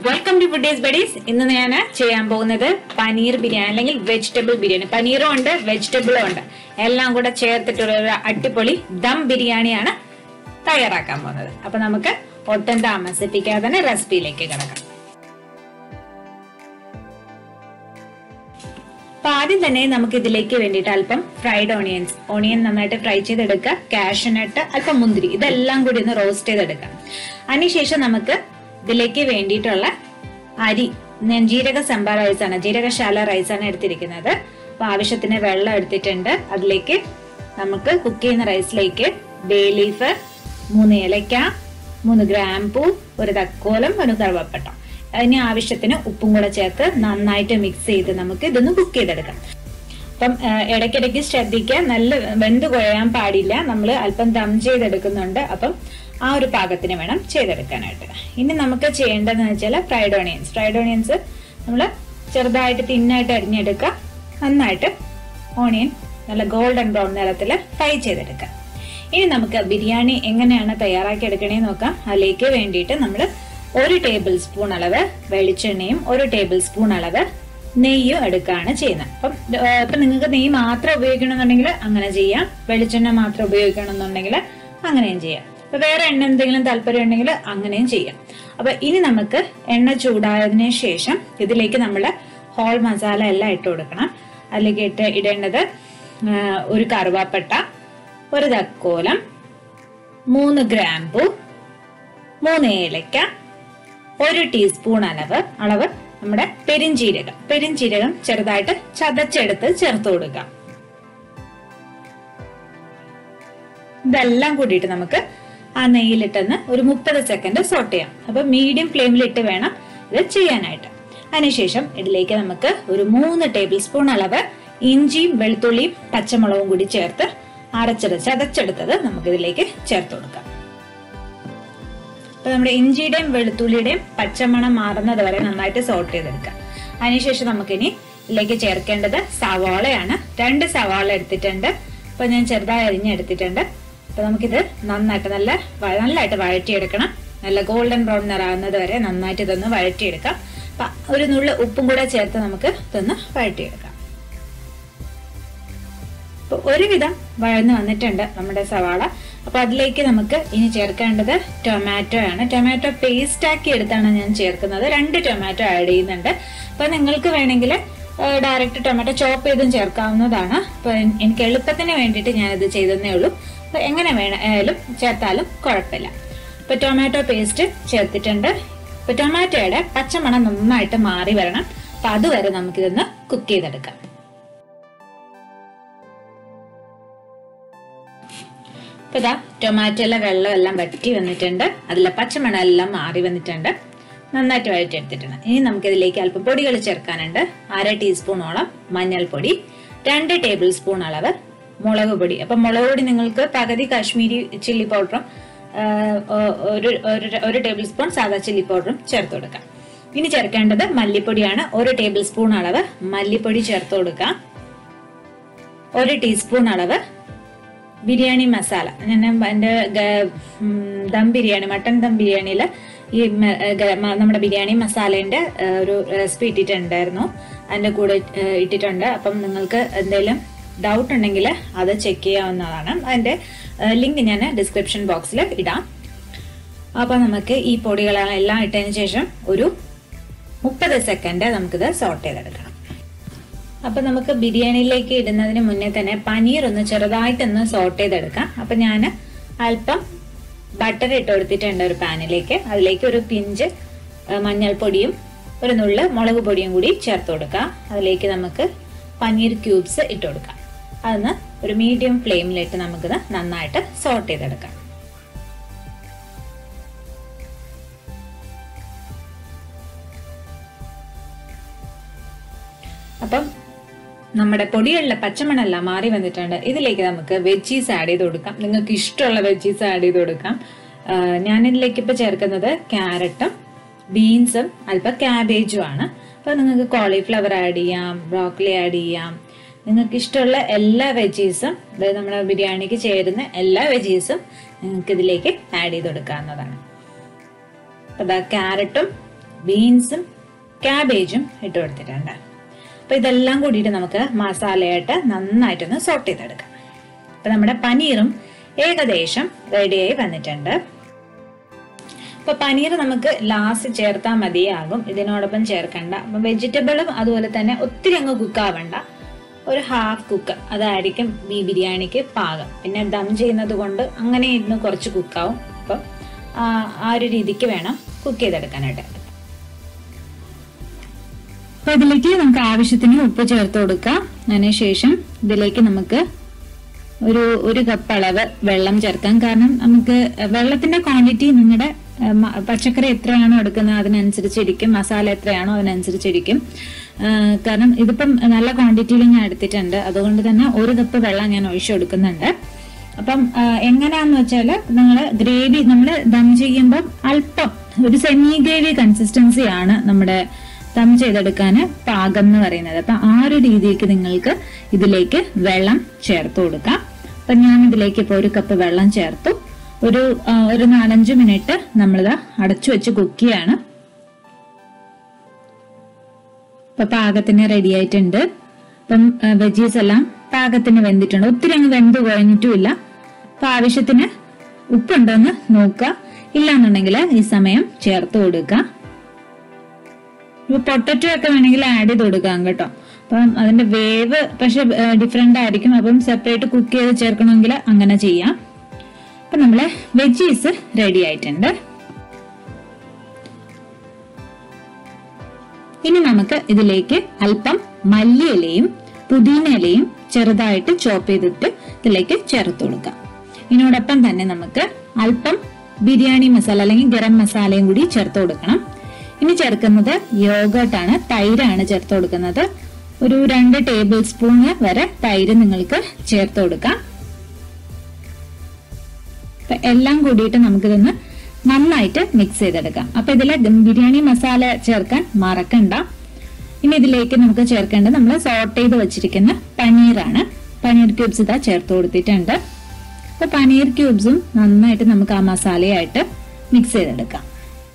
welcome to foodies buddies ഇന്ന് ഞാൻ ചെയ്യാൻ പോകുന്നത് പനീർ ബിരിയാണി അല്ലെങ്കിൽ വെജിറ്റബിൾ ബിരിയാണി പനീറും ഉണ്ട് വെജിറ്റബിളും ഉണ്ട് എല്ലാം കൂടെ ചേർത്തിട്ടുള്ള ഒരു അടിപൊളി ദം ബിരിയാണിയാണ് തയ്യാറാക്കാൻ പോകുന്നത് അപ്പൊ നമുക്ക് ഒട്ടും താമസിപ്പിക്കാതെ തന്നെ റെസിപ്പിയിലേക്ക് കിടക്കാം അപ്പൊ ആദ്യം തന്നെ നമുക്ക് ഇതിലേക്ക് വേണ്ടിയിട്ട് അല്പം ഫ്രൈഡ് ഓണിയൻസ് ഓണിയൻ നന്നായിട്ട് ഫ്രൈ ചെയ്തെടുക്കുക കാഷ്യനട്ട് അല്പം മുന്തിരി ഇതെല്ലാം കൂടി ഒന്ന് റോസ്റ്റ് ചെയ്തെടുക്കാം അതിനുശേഷം നമുക്ക് ഇതിലേക്ക് വേണ്ടിയിട്ടുള്ള അരി ഞാൻ ജീരക സംബ റൈസാണ് ജീരകശാല റൈസാണ് എടുത്തിരിക്കുന്നത് അപ്പൊ ആവശ്യത്തിന് വെള്ളം എടുത്തിട്ടുണ്ട് അതിലേക്ക് നമുക്ക് കുക്ക് ചെയ്യുന്ന റൈസിലേക്ക് ബേ ലീഫ് മൂന്ന് ഏലക്ക മൂന്ന് ഗ്രാമ്പൂ ഒരു തക്കോലം ഒരു കറുവപ്പട്ട അതിന് ആവശ്യത്തിന് ഉപ്പും കൂടെ ചേർത്ത് നന്നായിട്ട് മിക്സ് ചെയ്ത് നമുക്ക് ഇതൊന്ന് കുക്ക് ചെയ്തെടുക്കാം അപ്പം ഇടയ്ക്കിടയ്ക്ക് ശ്രദ്ധിക്കുക നല്ല വെന്ത് കുഴയാൻ പാടില്ല നമ്മൾ അല്പം ദം ചെയ്തെടുക്കുന്നുണ്ട് അപ്പം ആ ഒരു പാകത്തിന് വേണം ചെയ്തെടുക്കാനായിട്ട് ഇനി നമുക്ക് ചെയ്യേണ്ടതെന്ന് വെച്ചാൽ ഫ്രൈഡ് ഓണിയൻസ് ഫ്രൈഡ് ഓണിയൻസ് നമ്മൾ ചെറുതായിട്ട് തിന്നായിട്ട് അരിഞ്ഞെടുക്കുക നന്നായിട്ട് ഓണിയൻ നല്ല ഗോൾഡൻ ബ്രൗൺ നിറത്തിൽ ഫ്രൈ ചെയ്തെടുക്കുക ഇനി നമുക്ക് ബിരിയാണി എങ്ങനെയാണ് തയ്യാറാക്കി എടുക്കണേന്ന് നോക്കാം അതിലേക്ക് വേണ്ടിയിട്ട് നമ്മൾ ഒരു ടേബിൾ സ്പൂൺ അളവ് വെളിച്ചെണ്ണയും ഒരു ടേബിൾ സ്പൂൺ അളവ് നെയ്യും എടുക്കുകയാണ് ചെയ്യുന്നത് അപ്പം ഇപ്പൊ നിങ്ങൾക്ക് നെയ്യ് മാത്രം ഉപയോഗിക്കണമെന്നുണ്ടെങ്കിൽ അങ്ങനെ ചെയ്യാം വെളിച്ചെണ്ണ മാത്രം ഉപയോഗിക്കണമെന്നുണ്ടെങ്കിൽ അങ്ങനെയും ചെയ്യാം ഇപ്പൊ വേറെ എണ്ണ എന്തെങ്കിലും താല്പര്യം ഉണ്ടെങ്കിൽ അങ്ങനെയും ചെയ്യാം അപ്പൊ ഇനി നമുക്ക് എണ്ണ ചൂടായതിനു ശേഷം ഇതിലേക്ക് നമ്മൾ ഹോൾ മസാല എല്ലാം ഇട്ട് കൊടുക്കണം അതിലേക്ക് ഇട്ട് ഇടേണ്ടത് ഒരു കറുവാപ്പട്ട ഒരു തക്കോലം മൂന്ന് ഗ്രാമ്പു മൂന്ന് ഏലക്ക ഒരു ടീസ്പൂൺ അളവ് അളവ് നമ്മുടെ പെരിഞ്ചീരകം പെരിഞ്ചീരകം ചെറുതായിട്ട് ചതച്ചെടുത്ത് ചേർത്ത് കൊടുക്കാം ഇതെല്ലാം കൂടിയിട്ട് നമുക്ക് ആ നെയ്യിലിട്ടെന്ന് ഒരു മുപ്പത് സെക്കൻഡ് സോട്ട് ചെയ്യാം അപ്പൊ മീഡിയം ഫ്ലെയിമിലിട്ട് വേണം ഇത് ചെയ്യാനായിട്ട് അതിനുശേഷം ഇതിലേക്ക് നമുക്ക് ഒരു മൂന്ന് ടേബിൾ സ്പൂൺ അളവ് ഇഞ്ചിയും വെളുത്തുള്ളിയും പച്ചമുളകും കൂടി ചേർത്ത് അരച്ചെട ചതച്ചെടുത്തത് നമുക്ക് ഇതിലേക്ക് ചേർത്ത് കൊടുക്കാം അപ്പൊ നമ്മുടെ ഇഞ്ചിയുടെയും വെളുത്തുള്ളിയുടെയും പച്ചമണം മാറുന്നത് വരെ നന്നായിട്ട് സോട്ട് ചെയ്തെടുക്കാം അതിനുശേഷം നമുക്കിനി ഇതിലേക്ക് ചേർക്കേണ്ടത് സവാളയാണ് രണ്ട് സവാള എടുത്തിട്ടുണ്ട് അപ്പൊ ഞാൻ ചെറുതായി അരിഞ്ഞെടുത്തിട്ടുണ്ട് അപ്പൊ നമുക്കിത് നന്നായിട്ട് നല്ല നല്ലതായിട്ട് വഴറ്റിയെടുക്കണം നല്ല ഗോൾഡൻ ബ്രൗൺ നിറാവുന്നത് വരെ നന്നായിട്ട് ഇതൊന്ന് വഴറ്റിയെടുക്കാം അപ്പൊ ഒരു നുള്ളു ഉപ്പും കൂടെ ചേർത്ത് നമുക്ക് ഇതൊന്ന് വഴറ്റിയെടുക്കാം അപ്പൊ ഒരുവിധം വഴന്ന് വന്നിട്ടുണ്ട് നമ്മുടെ സവാള അപ്പൊ അതിലേക്ക് നമുക്ക് ഇനി ചേർക്കേണ്ടത് ടൊമാറ്റോ ആണ് ടൊമാറ്റോ പേസ്റ്റ് ആക്കി എടുത്താണ് ഞാൻ ചേർക്കുന്നത് രണ്ട് ടൊമാറ്റോ ആഡ് ചെയ്യുന്നുണ്ട് അപ്പൊ നിങ്ങൾക്ക് വേണമെങ്കിൽ ഡയറക്റ്റ് ടൊമാറ്റോ ചോപ്പ് ചെയ്തും ചേർക്കാവുന്നതാണ് അപ്പൊ എനിക്ക് എളുപ്പത്തിന് വേണ്ടിയിട്ട് ഞാനിത് ചെയ്തതേ ഉള്ളൂ അപ്പൊ എങ്ങനെ വേണമായാലും ചേർത്താലും കുഴപ്പമില്ല ഇപ്പൊ ടൊമാറ്റോ പേസ്റ്റ് ചേർത്തിട്ടുണ്ട് ഇപ്പൊ ടൊമാറ്റോയുടെ പച്ചമണം നന്നായിട്ട് മാറി വരണം അപ്പൊ അതുവരെ നമുക്കിതൊന്ന് കുക്ക് ചെയ്തെടുക്കാം ഇപ്പൊ ഇതാ ടൊമാറ്റോയിലെ വെള്ളം എല്ലാം വറ്റി വന്നിട്ടുണ്ട് അതിലെ പച്ചമണം എല്ലാം മാറി വന്നിട്ടുണ്ട് നന്നായിട്ട് വഴറ്റിയെടുത്തിട്ടുണ്ട് ഇനി നമുക്ക് ഇതിലേക്ക് അല്പം പൊടികൾ ചേർക്കാനുണ്ട് അര ടീസ്പൂണോളം മഞ്ഞൾപ്പൊടി രണ്ട് ടേബിൾ സ്പൂൺ അളവ് മുളക് പൊടി അപ്പൊ മുളക് പൊടി നിങ്ങൾക്ക് പകുതി കാശ്മീരി ചില്ലി പൗഡറും ഒരു ഒരു ടേബിൾ സ്പൂൺ സാദാ ചില്ലി പൗഡറും ചേർത്ത് കൊടുക്കാം ഇനി ചേർക്കേണ്ടത് മല്ലിപ്പൊടിയാണ് ഒരു ടേബിൾ സ്പൂൺ അളവ് മല്ലിപ്പൊടി ചേർത്ത് കൊടുക്കാം ഒരു ടീസ്പൂൺ അളവ് ബിരിയാണി മസാല ഞാൻ എൻ്റെ ദം ബിരിയാണി മട്ടൻ ദം ബിരിയാണിയിൽ ഈ നമ്മുടെ ബിരിയാണി മസാലേന്റെ ഒരു റെസിപ്പി ഇട്ടിട്ടുണ്ടായിരുന്നു അതിന്റെ കൂടെ ഇട്ടിട്ടുണ്ട് അപ്പം നിങ്ങൾക്ക് എന്തെങ്കിലും ഡൗട്ട് ഉണ്ടെങ്കിൽ അത് ചെക്ക് ചെയ്യാവുന്നതാണ് അതിന്റെ ലിങ്ക് ഞാൻ ഡിസ്ക്രിപ്ഷൻ ബോക്സിൽ ഇടാം അപ്പൊ നമുക്ക് ഈ പൊടികളെല്ലാം ഇട്ടതിന് ശേഷം ഒരു മുപ്പത് സെക്കൻഡ് നമുക്കിത് സോട്ട് ചെയ്തെടുക്കണം അപ്പൊ നമുക്ക് ബിരിയാണിയിലേക്ക് ഇടുന്നതിന് മുന്നേ തന്നെ പനീർ ഒന്ന് ചെറുതായിട്ടൊന്ന് സോട്ട് ചെയ്തെടുക്കാം അപ്പൊ ഞാൻ അല്പം ബട്ടർ ഇട്ട് കൊടുത്തിട്ടുണ്ട് ഒരു പാനിലേക്ക് അതിലേക്ക് ഒരു പിഞ്ച് മഞ്ഞൾപ്പൊടിയും ഒരു നുള്ള് മുളക് പൊടിയും കൂടി ചേർത്ത് കൊടുക്കാം അതിലേക്ക് നമുക്ക് പനീർ ക്യൂബ്സ് ഇട്ട് കൊടുക്കാം അതൊന്ന് ഒരു മീഡിയം ഫ്ലെയിമിലിട്ട് നമുക്കിത് നന്നായിട്ട് സോട്ട് ചെയ്തെടുക്കാം അപ്പം നമ്മുടെ പൊടികളിലെ പച്ചമണെല്ലാം മാറി വന്നിട്ടുണ്ട് ഇതിലേക്ക് നമുക്ക് വെജീസ് ആഡ് ചെയ്ത് കൊടുക്കാം നിങ്ങൾക്ക് ഇഷ്ടമുള്ള വെജീസ് ആഡ് ചെയ്ത് കൊടുക്കാം ഞാനിതിലേക്ക് ഇപ്പൊ ചേർക്കുന്നത് ക്യാരറ്റും ബീൻസും അല്പം ക്യാബേജും ആണ് അപ്പൊ നിങ്ങൾക്ക് കോളിഫ്ലവർ ആഡ് ചെയ്യാം ബ്രോക്കലി ആഡ് ചെയ്യാം നിങ്ങൾക്ക് ഇഷ്ടമുള്ള എല്ലാ വെജീസും അതായത് നമ്മുടെ ബിരിയാണിക്ക് ചേരുന്ന എല്ലാ വെജീസും നിങ്ങൾക്ക് ഇതിലേക്ക് ആഡ് ചെയ്ത് കൊടുക്കാവുന്നതാണ് അപ്പൊ ക്യാരറ്റും ബീൻസും ക്യാബേജും ഇട്ട് കൊടുത്തിട്ടുണ്ട് അപ്പൊ ഇതെല്ലാം കൂടിയിട്ട് നമുക്ക് മസാലയായിട്ട് നന്നായിട്ടൊന്ന് സോട്ട് ചെയ്തെടുക്കാം അപ്പൊ നമ്മുടെ പനീറും ഏകദേശം റെഡിയായി വന്നിട്ടുണ്ട് അപ്പൊ പനീർ നമുക്ക് ലാസ്റ്റ് ചേർത്താൽ മതിയാകും ഇതിനോടൊപ്പം ചേർക്കണ്ട അപ്പൊ വെജിറ്റബിളും അതുപോലെ തന്നെ ഒത്തിരി അങ്ങ് കുക്കാവണ്ട ഒരു ഹാഫ് കുക്ക് അതായിരിക്കും ഈ ബിരിയാണിക്ക് പാകം പിന്നെ ദം ചെയ്യുന്നത് കൊണ്ട് അങ്ങനെ ഇരുന്ന് കുറച്ച് കുക്കാവും അപ്പം ആ ആ ഒരു രീതിക്ക് വേണം കുക്ക് ചെയ്തെടുക്കാനായിട്ട് അപ്പൊ ഇതിലേക്ക് നമുക്ക് ആവശ്യത്തിന് ഉപ്പ് ചേർത്ത് കൊടുക്കാം അതിനുശേഷം ഇതിലേക്ക് നമുക്ക് ഒരു ഒരു കപ്പ് അളവ് വെള്ളം ചേർക്കാം കാരണം നമുക്ക് വെള്ളത്തിന്റെ ക്വാണ്ടിറ്റി നിങ്ങളുടെ ഏഹ്, മ- പച്ചക്കറി എത്രയാണോ എടുക്കുന്നത് അതിനനുസരിച്ചിരിക്കും മസാല എത്രയാണോ അതിനനുസരിച്ചിരിക്കും ഏഹ്, കാരണം ഇതിപ്പം നല്ല ക്വാണ്ടിറ്റിയിൽ ഞാൻ എടുത്തിട്ടുണ്ട് അതുകൊണ്ട് തന്നെ ഒരു കപ്പ് വെള്ളം ഞാൻ ഒഴിച്ചു കൊടുക്കുന്നുണ്ട് അപ്പം ഏഹ്, എങ്ങനെയാന്ന് വെച്ചാല് നിങ്ങൾ ഗ്രേവി നമ്മൾ ദം ചെയ്യുമ്പം അല്പം ഒരു സെമി ഗ്രേവി കൺസിസ്റ്റൻസി ആണ് നമ്മുടെ ദം ചെയ്തെടുക്കാൻ പാകം എന്ന് പറയുന്നത് അപ്പൊ ആ ഒരു രീതിക്ക് നിങ്ങൾക്ക് ഇതിലേക്ക് വെള്ളം ചേർത്ത് കൊടുക്കാം അപ്പൊ ഞാൻ ഇതിലേക്ക് ഇപ്പോൾ ഒരു കപ്പ് വെള്ളം ചേർത്തു ഒരു ആ, ഒരു നാലഞ്ച് മിനിറ്റ് നമ്മളിത് അടച്ചു വെച്ച് കുക്ക് ചെയ്യാണ് ഇപ്പൊ പാകത്തിന് റെഡി ആയിട്ടുണ്ട് അപ്പം വെജീസ് എല്ലാം പാകത്തിന് വെന്തിട്ടുണ്ട് ഒത്തിരി അങ്ങ് വെന്ത് കുഴഞ്ഞിട്ടുമില്ല അപ്പൊ ആവശ്യത്തിന് ഉപ്പുണ്ടോന്ന് നോക്കുക ഇല്ലാന്നുണ്ടെങ്കിൽ ഈ സമയം ചേർത്ത് കൊടുക്കുക ഇപ്പൊ പൊട്ടറ്റോ ഒക്കെ വേണമെങ്കിൽ ആഡ് ചെയ്ത് കൊടുക്കാം കേട്ടോ അപ്പം അതിന്റെ വേവ് പക്ഷെ ഡിഫറെന്റ് ആയിരിക്കും അപ്പം സെപ്പറേറ്റ് കുക്ക് ചെയ്ത് ചേർക്കണമെങ്കിൽ അങ്ങനെ ചെയ്യാം അപ്പൊ നമ്മളെ വെജീസ് റെഡി ആയിട്ടുണ്ട് ഇനി നമുക്ക് ഇതിലേക്ക് അല്പം മല്ലിയിലയും പുതിന ഇലയും ചെറുതായിട്ട് ചോപ്പ് ചെയ്തിട്ട് ഇതിലേക്ക് ചേർത്ത് കൊടുക്കാം ഇതിനോടൊപ്പം തന്നെ നമുക്ക് അല്പം ബിരിയാണി മസാല അല്ലെങ്കിൽ ഗരം മസാലയും കൂടി ചേർത്ത് കൊടുക്കണം ഇനി ചേർക്കുന്നത് യോഗട്ടാണ് തൈരാണ് ചേർത്ത് കൊടുക്കുന്നത് ഒരു രണ്ട് ടേബിൾ സ്പൂണ് വരെ തൈര് നിങ്ങൾക്ക് ചേർത്ത് കൊടുക്കാം അപ്പൊ എല്ലാം കൂടിയിട്ട് നമുക്കിതൊന്ന് നന്നായിട്ട് മിക്സ് ചെയ്തെടുക്കാം അപ്പൊ ഇതിലെ ദം ബിരിയാണി മസാല ചേർക്കാൻ മറക്കണ്ട ഇനി ഇതിലേക്ക് നമുക്ക് ചേർക്കേണ്ടത് നമ്മൾ സോട്ട് ചെയ്ത് വെച്ചിരിക്കുന്ന പനീറാണ് പനീർ ക്യൂബ്സ് ഇതാ ചേർത്ത് കൊടുത്തിട്ടുണ്ട് അപ്പൊ പനീർ ക്യൂബ്സും നന്നായിട്ട് നമുക്ക് ആ മസാലയായിട്ട് മിക്സ് ചെയ്തെടുക്കാം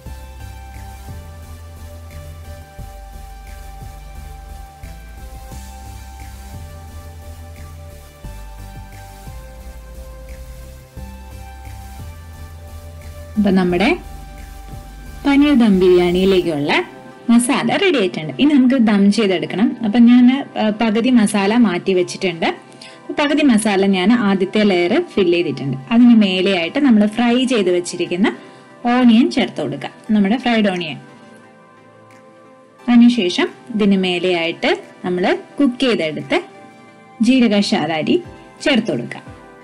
അപ്പൊ നമ്മുടെ പനീർ ദം ബിരിയാണിയിലേക്കുള്ള മസാല റെഡി ആയിട്ടുണ്ട് ഇനി നമുക്ക് ദം ചെയ്തെടുക്കണം അപ്പൊ ഞാൻ പകുതി മസാല മാറ്റി വെച്ചിട്ടുണ്ട് അപ്പൊ പകുതി മസാല ഞാൻ ആദ്യത്തെ ലെയർ ഫിൽ ചെയ്തിട്ടുണ്ട് അതിന് മേലെയായിട്ട് നമ്മൾ ഫ്രൈ ചെയ്ത് വെച്ചിരിക്കുന്ന ഓണിയൻ ചേർത്ത് കൊടുക്കാം നമ്മുടെ ഫ്രൈഡ് ഓണിയൻ അതിനുശേഷം ഇതിന് മേലെയായിട്ട് നമ്മൾ കുക്ക് ചെയ്തെടുത്ത് ജീരകശാല അരി ചേർത്ത് കൊടുക്കാം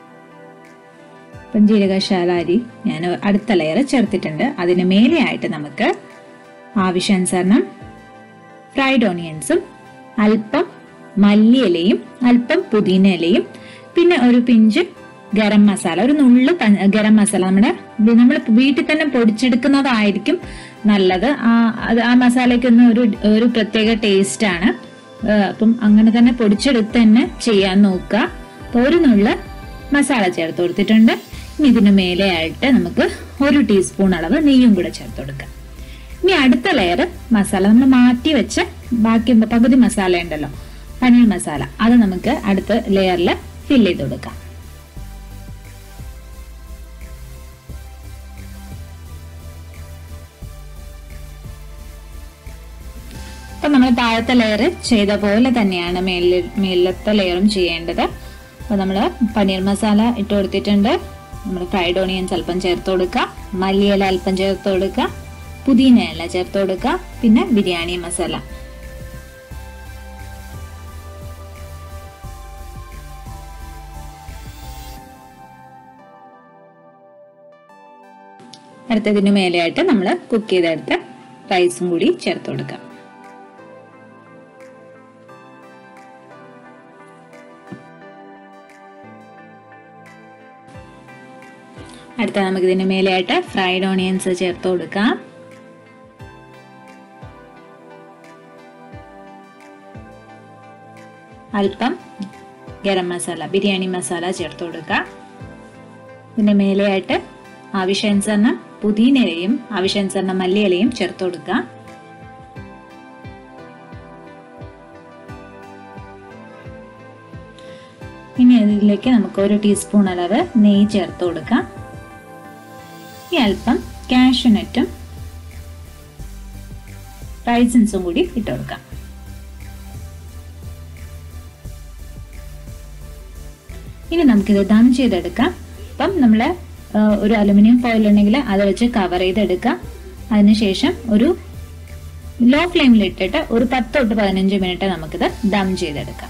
അപ്പം ജീരകശാല അരി ഞാൻ അടുത്ത ലെയർ ചേർത്തിട്ടുണ്ട് അതിന് മേലെയായിട്ട് നമുക്ക് ആവശ്യാനുസരണം ഫ്രൈഡ് ഓണിയൻസും അല്പം മല്ലിയിലയും അല്പം പുതിന ഇലയും പിന്നെ ഒരു പിഞ്ച് ഗരം മസാല ഒരു നുള്ളു പ- ഗരം മസാല നമ്മുടെ നമ്മൾ വീട്ടിൽ തന്നെ പൊടിച്ചെടുക്കുന്നതായിരിക്കും നല്ലത് ആ അത് ആ മസാലയ്ക്കൊന്നും ഒരു ഒരു പ്രത്യേക ടേസ്റ്റ് ആണ് ഏഹ് അപ്പം അങ്ങനെ തന്നെ പൊടിച്ചെടുത്ത് തന്നെ ചെയ്യാൻ നോക്കുക അപ്പൊ ഒരു നുള്ള് മസാല ചേർത്ത് കൊടുത്തിട്ടുണ്ട് ഇനി ഇതിന് മേലെയായിട്ട് നമുക്ക് ഒരു ടീസ്പൂൺ അളവ് നെയ്യും കൂടെ ചേർത്ത് കൊടുക്കാം ഇനി അടുത്ത ലെയർ മസാല നമ്മൾ മാറ്റി വെച്ച ബാക്കി പകുതി മസാല ഉണ്ടല്ലോ പനീർ മസാല അത് നമുക്ക് അടുത്ത ലെയറിൽ ഫിൽ ചെയ്ത് കൊടുക്കാം അപ്പൊ നമ്മൾ താഴത്തെ ലെയർ ചെയ്ത പോലെ തന്നെയാണ് മേലിൽ മേലത്തെ ലെയറും ചെയ്യേണ്ടത് അപ്പൊ നമ്മൾ പനീർ മസാല ഇട്ട് കൊടുത്തിട്ടുണ്ട് നമ്മൾ ഫ്രൈഡ് ഓണിയൻസ് അല്പം ചേർത്ത് കൊടുക്കുക മല്ലിയില അല്പം ചേർത്ത് കൊടുക്കുക പുതിന ഇല ചേർത്ത് കൊടുക്കുക പിന്നെ ബിരിയാണി മസാല അടുത്തതിന് മേലെയായിട്ട് നമ്മൾ കുക്ക് ചെയ്തെടുത്ത റൈസും കൂടി ചേർത്ത് കൊടുക്കാം അടുത്ത നമുക്ക് ഇതിന് മേലെയായിട്ട് ഫ്രൈഡ് ഓണിയൻസ് ചേർത്ത് കൊടുക്കാം അല്പം ഗരം മസാല ബിരിയാണി മസാല ചേർത്ത് കൊടുക്കാം ഇതിന്റെ മേലെയായിട്ട് ആവശ്യാനുസരണം പുതിനയിലയും ആവശ്യാനുസരണം മല്ലിയിലയും ചേർത്ത് കൊടുക്കുക ഇനി അതിലേക്ക് നമുക്ക് ഒരു ടീസ്പൂൺ അളവ് നെയ്യ് ചേർത്ത് കൊടുക്കാം ഈ അല്പം കാഷ്യൂനട്ടും റൈസിൻസും കൂടി ഇട്ട് കൊടുക്കാം ഇനി നമുക്കിത് ദം ചെയ്തെടുക്കാം അപ്പം നമ്മൾ ഒരു അലുമിനിയം ഫോയിൽ ഉണ്ടെങ്കിൽ അത് വെച്ച് കവർ ചെയ്തെടുക്കാം അതിനുശേഷം ഒരു ലോ ഫ്ലെയിമിൽ ഇട്ടിട്ട് ഒരു പത്ത് തൊട്ട് പതിനഞ്ച് മിനിറ്റ് നമുക്കിത് ദം ചെയ്തെടുക്കാം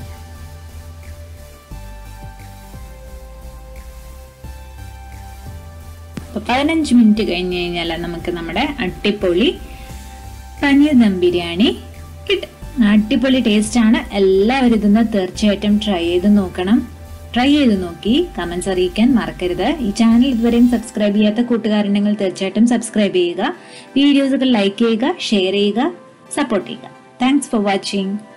അപ്പൊ പതിനഞ്ച് മിനിറ്റ് കഴിഞ്ഞ് കഴിഞ്ഞാൽ നമുക്ക് നമ്മുടെ അട്ടിപ്പൊളി പനീർ ദം ബിരിയാണി കിട്ടും അടിപൊളി ടേസ്റ്റ് ആണ് എല്ലാവരും ഇതൊന്ന് തീർച്ചയായിട്ടും ട്രൈ ചെയ്ത് നോക്കണം ട്രൈ ചെയ്ത് നോക്കി കമന്റ്സ് അറിയിക്കാൻ മറക്കരുത് ഈ ചാനൽ ഇതുവരെയും സബ്സ്ക്രൈബ് ചെയ്യാത്ത കൂട്ടുകാരുണ്ടെങ്കിൽ തീർച്ചയായിട്ടും സബ്സ്ക്രൈബ് ചെയ്യുക വീഡിയോസുകൾ ലൈക്ക് ചെയ്യുക ഷെയർ ചെയ്യുക സപ്പോർട്ട് ചെയ്യുക താങ്ക്സ് ഫോർ വാച്ചിങ്